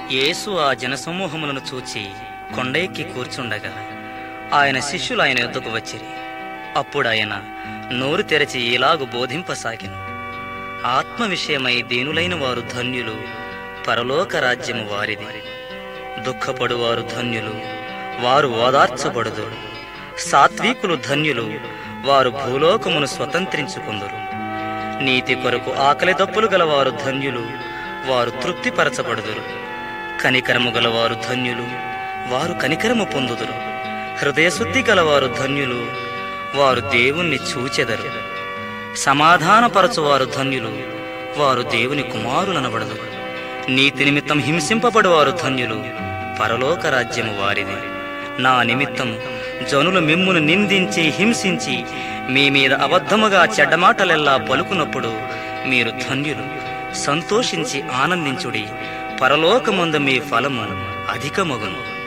యేసు ఆ జనసమూహములను చూచి కొండ ఎక్కి కూర్చుండగా ఆయన శిష్యులు ఆయన యొద్దకు వచ్చిరి అప్పుడు ఆయన నోరు తెరచి ఇలాగు బోధింపసాగిను ఆత్మ విషయమై దీనులైన వారు ధన్యులు పరలోక రాజ్యము వారిది దుఃఖపడువారు ధన్యులు వారు ఓదార్చబడుదు సాత్వికులు ధన్యులు వారు భూలోకమును స్వతంత్రించుకుందురు నీతి కొరకు ఆకలి దప్పులు గలవారు ధన్యులు వారు తృప్తిపరచబడుదురు కనికరము గలవారు ధన్యులు వారు కనికరము పొందుదురు హృదయశుద్ధి గలవారు ధన్యులు వారు దేవుణ్ణి చూచెదరు సమాధానపరచువారు ధన్యులు వారు దేవుని కుమారులనబడదురు నీతి నిమిత్తం హింసింపబడువారు ధన్యులు పరలోక రాజ్యము వారిది నా నిమిత్తం జనులు మిమ్మును నిందించి హింసించి మీ మీద అబద్ధముగా చెడ్డమాటలెల్లా పలుకున్నప్పుడు మీరు ధన్యులు సంతోషించి ఆనందించుడి పరలోకమందు మీ ఫలము అధికమగును